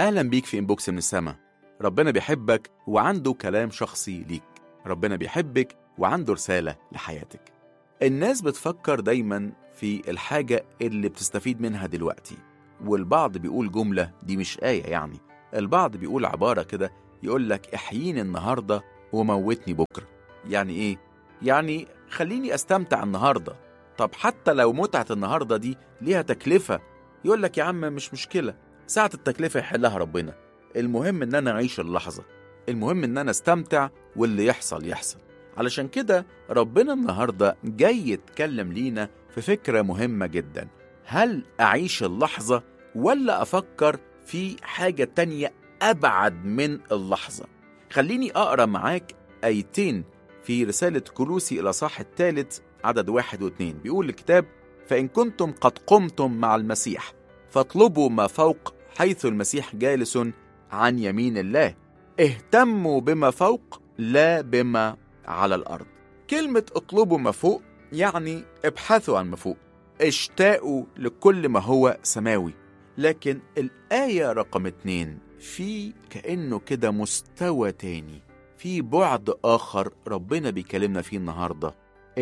أهلا بيك في إنبوكس من السما ربنا بيحبك وعنده كلام شخصي ليك ربنا بيحبك وعنده رسالة لحياتك الناس بتفكر دايما في الحاجة اللي بتستفيد منها دلوقتي والبعض بيقول جملة دي مش آية يعني البعض بيقول عبارة كده يقول لك احييني النهاردة وموتني بكرة يعني إيه؟ يعني خليني أستمتع النهاردة طب حتى لو متعة النهاردة دي ليها تكلفة يقول لك يا عم مش مشكلة ساعة التكلفة يحلها ربنا المهم إن أنا أعيش اللحظة المهم إن أنا أستمتع واللي يحصل يحصل علشان كده ربنا النهاردة جاي يتكلم لينا في فكرة مهمة جدا هل أعيش اللحظة ولا أفكر في حاجة تانية أبعد من اللحظة خليني أقرأ معاك آيتين في رسالة كلوسي إلى صاح الثالث عدد واحد واثنين بيقول الكتاب فإن كنتم قد قمتم مع المسيح فاطلبوا ما فوق حيث المسيح جالس عن يمين الله اهتموا بما فوق لا بما على الأرض كلمة اطلبوا ما فوق يعني ابحثوا عن ما فوق اشتاقوا لكل ما هو سماوي لكن الآية رقم اتنين في كأنه كده مستوى تاني في بعد آخر ربنا بيكلمنا فيه النهاردة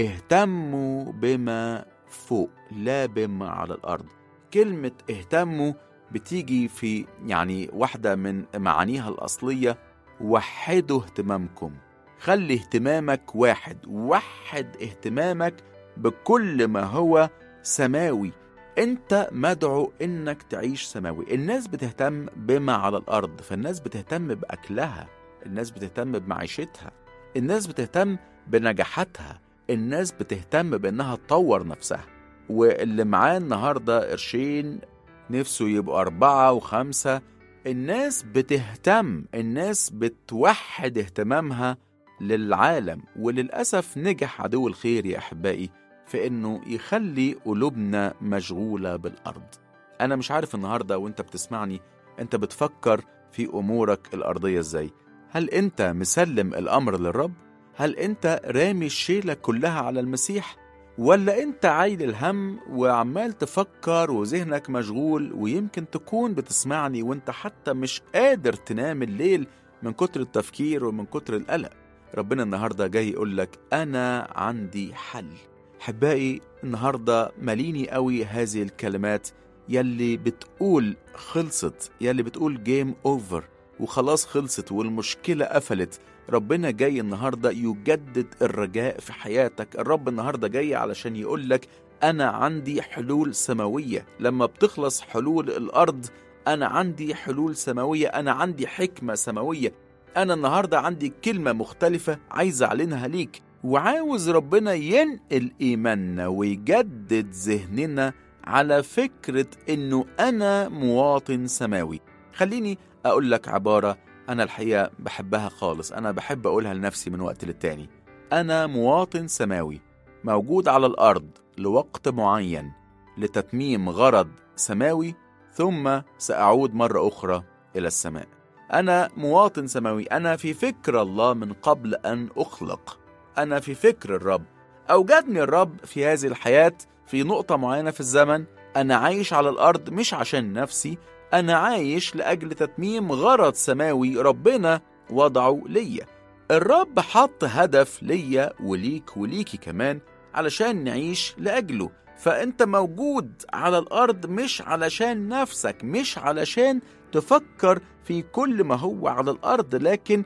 اهتموا بما فوق لا بما على الأرض كلمة اهتموا بتيجي في يعني واحدة من معانيها الأصلية وحدوا اهتمامكم خلي اهتمامك واحد وحد اهتمامك بكل ما هو سماوي انت مدعو انك تعيش سماوي الناس بتهتم بما على الارض فالناس بتهتم باكلها الناس بتهتم بمعيشتها الناس بتهتم بنجاحاتها الناس بتهتم بانها تطور نفسها واللي معاه النهارده قرشين نفسه يبقوا أربعة وخمسة الناس بتهتم الناس بتوحد اهتمامها للعالم وللأسف نجح عدو الخير يا أحبائي في إنه يخلي قلوبنا مشغولة بالأرض أنا مش عارف النهاردة وأنت بتسمعني أنت بتفكر في أمورك الأرضية إزاي هل أنت مسلم الأمر للرب؟ هل أنت رامي الشيلة كلها على المسيح؟ ولا أنت عايل الهم وعمال تفكر وذهنك مشغول ويمكن تكون بتسمعني وأنت حتى مش قادر تنام الليل من كتر التفكير ومن كتر القلق ربنا النهارده جاي يقول لك انا عندي حل احبائي النهارده ماليني قوي هذه الكلمات يلي بتقول خلصت يلي بتقول جيم اوفر وخلاص خلصت والمشكله قفلت ربنا جاي النهارده يجدد الرجاء في حياتك الرب النهارده جاي علشان يقول لك انا عندي حلول سماويه لما بتخلص حلول الارض انا عندي حلول سماويه انا عندي حكمه سماويه أنا النهاردة عندي كلمة مختلفة عايز أعلنها ليك وعاوز ربنا ينقل إيماننا ويجدد ذهننا على فكرة إنه أنا مواطن سماوي خليني أقول لك عبارة أنا الحقيقة بحبها خالص أنا بحب أقولها لنفسي من وقت للتاني أنا مواطن سماوي موجود على الأرض لوقت معين لتتميم غرض سماوي ثم سأعود مرة أخرى إلى السماء أنا مواطن سماوي أنا في فكر الله من قبل أن أخلق أنا في فكر الرب أوجدني الرب في هذه الحياة في نقطة معينة في الزمن أنا عايش على الأرض مش عشان نفسي أنا عايش لأجل تتميم غرض سماوي ربنا وضعه ليا الرب حط هدف ليا وليك وليكي كمان علشان نعيش لأجله فأنت موجود على الأرض مش علشان نفسك مش علشان تفكر في كل ما هو على الأرض لكن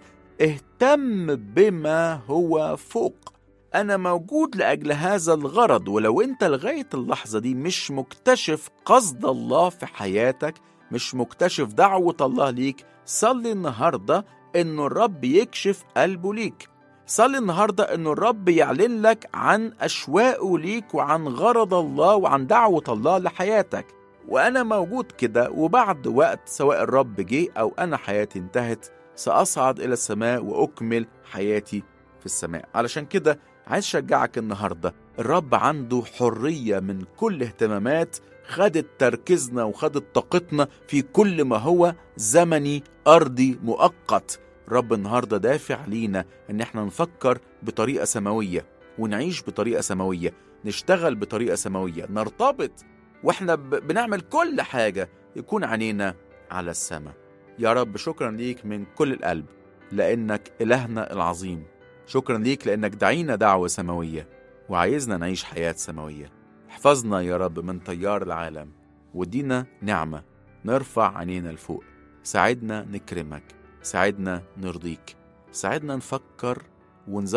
اهتم بما هو فوق أنا موجود لأجل هذا الغرض ولو أنت لغاية اللحظة دي مش مكتشف قصد الله في حياتك مش مكتشف دعوة الله ليك صلي النهاردة إنه الرب يكشف قلبه ليك صلي النهاردة إنه الرب يعلن لك عن أشواقه ليك وعن غرض الله وعن دعوة الله لحياتك وأنا موجود كده وبعد وقت سواء الرب جه أو أنا حياتي انتهت سأصعد إلى السماء وأكمل حياتي في السماء علشان كده عايز أشجعك النهاردة الرب عنده حرية من كل اهتمامات خدت تركيزنا وخدت طاقتنا في كل ما هو زمني أرضي مؤقت رب النهاردة دافع لينا إن احنا نفكر بطريقة سماوية ونعيش بطريقة سماوية نشتغل بطريقة سماوية نرتبط واحنا ب- بنعمل كل حاجة يكون عينينا على السماء يا رب شكرا ليك من كل القلب لأنك إلهنا العظيم شكرا ليك لأنك دعينا دعوة سماوية وعايزنا نعيش حياة سماوية احفظنا يا رب من طيار العالم وادينا نعمة نرفع عينينا لفوق ساعدنا نكرمك ساعدنا نرضيك ساعدنا نفكر ونزود